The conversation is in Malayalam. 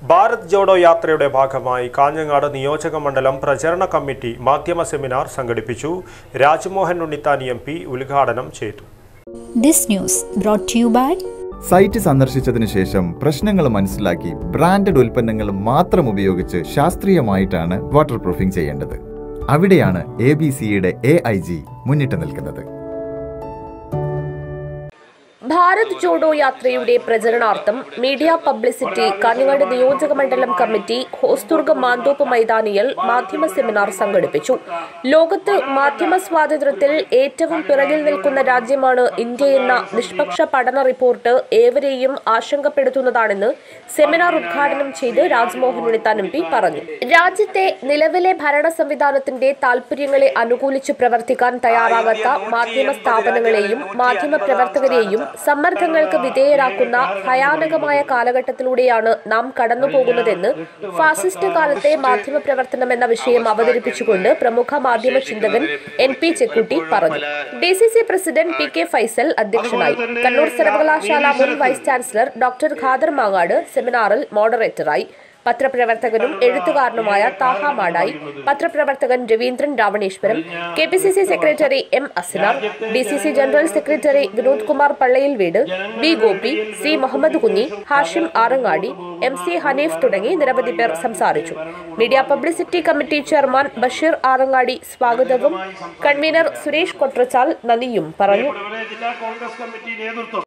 ഭാരത് ജോഡോ യാത്രയുടെ ഭാഗമായി കാഞ്ഞങ്ങാട് നിയോജക മണ്ഡലം പ്രചരണ കമ്മിറ്റി മാധ്യമ സെമിനാർ സംഘടിപ്പിച്ചു രാജ്മോഹൻ ഉണ്ണിത്താനി എം പി ഉദ്ഘാടനം ചെയ്തു This news brought to you by site സന്ദർശിച്ചതിനു ശേഷം പ്രശ്നങ്ങൾ മനസ്സിലാക്കി ബ്രാൻഡഡ് ഉൽപ്പന്നങ്ങൾ മാത്രം ഉപയോഗിച്ച് ശാസ്ത്രീയമായിട്ടാണ് വാട്ടർ പ്രൂഫിംഗ് ചെയ്യേണ്ടത് അവിടെയാണ് എ ബി സിയുടെ എ ഐ ജി മുന്നിട്ട് നിൽക്കുന്നത് ഭാരത് ജോഡോ യാത്രയുടെ പ്രചരണാർത്ഥം മീഡിയ പബ്ലിസിറ്റി കാഞ്ഞങ്ങാട് നിയോജക മണ്ഡലം കമ്മിറ്റി ഹോസ്ദുർഗ് മാന്തോപ്പ് മൈതാനിയിൽ മാധ്യമ സെമിനാർ സംഘടിപ്പിച്ചു ലോകത്ത് മാധ്യമ സ്വാതന്ത്ര്യത്തിൽ ഏറ്റവും പിറകിൽ നിൽക്കുന്ന രാജ്യമാണ് ഇന്ത്യയെന്ന നിഷ്പക്ഷ പഠന റിപ്പോർട്ട് ഏവരെയും ആശങ്കപ്പെടുത്തുന്നതാണെന്ന് സെമിനാർ ഉദ്ഘാടനം ചെയ്ത് രാജ്മോഹൻ ഉണ്ണിത്താൻ എം പി പറഞ്ഞു രാജ്യത്തെ നിലവിലെ ഭരണ സംവിധാനത്തിന്റെ താൽപര്യങ്ങളെ അനുകൂലിച്ച് പ്രവർത്തിക്കാൻ തയ്യാറാകാത്ത മാധ്യമ സ്ഥാപനങ്ങളെയും മാധ്യമ പ്രവർത്തകരെയും സമ്മർദ്ദങ്ങൾക്ക് വിധേയരാക്കുന്ന ഭയാനകമായ കാലഘട്ടത്തിലൂടെയാണ് നാം കടന്നുപോകുന്നതെന്ന് ഫാസിസ്റ്റ് കാലത്തെ മാധ്യമ പ്രവർത്തനം എന്ന വിഷയം അവതരിപ്പിച്ചുകൊണ്ട് പ്രമുഖ മാധ്യമ ചിന്തകൻ എൻ പി ചെക്കുട്ടി പറഞ്ഞു D C C president P K Faisal അധ്യക്ഷനായി കണ്ണൂർ സർവകലാശാല മുൻ vice chancellor doctor Khader Mangad സെമിനാറിൽ മോഡറേറ്ററായി പത്രപ്രവർത്തകനും എഴുത്തുകാരനുമായ താഹ മാടായി പത്രപ്രവർത്തകൻ Raveendran Ravaneswaram K P C C secretary M Asinar D C C general secretary Vinod Kumar പള്ളയിൽ വീട് V Gopi C Muhammad Kunhi Hashim Arangadi M C Haneef തുടങ്ങി നിരവധി പേർ സംസാരിച്ചു media publicity committee chairman Basheer Arangadi സ്വാഗതവും കൺവീനർ സുരേഷ് കൊട്രച്ചാൽ നന്ദിയും പറഞ്ഞു ജില്ലാ കോൺഗ്രസ് കമ്മിറ്റി നേതൃത്വം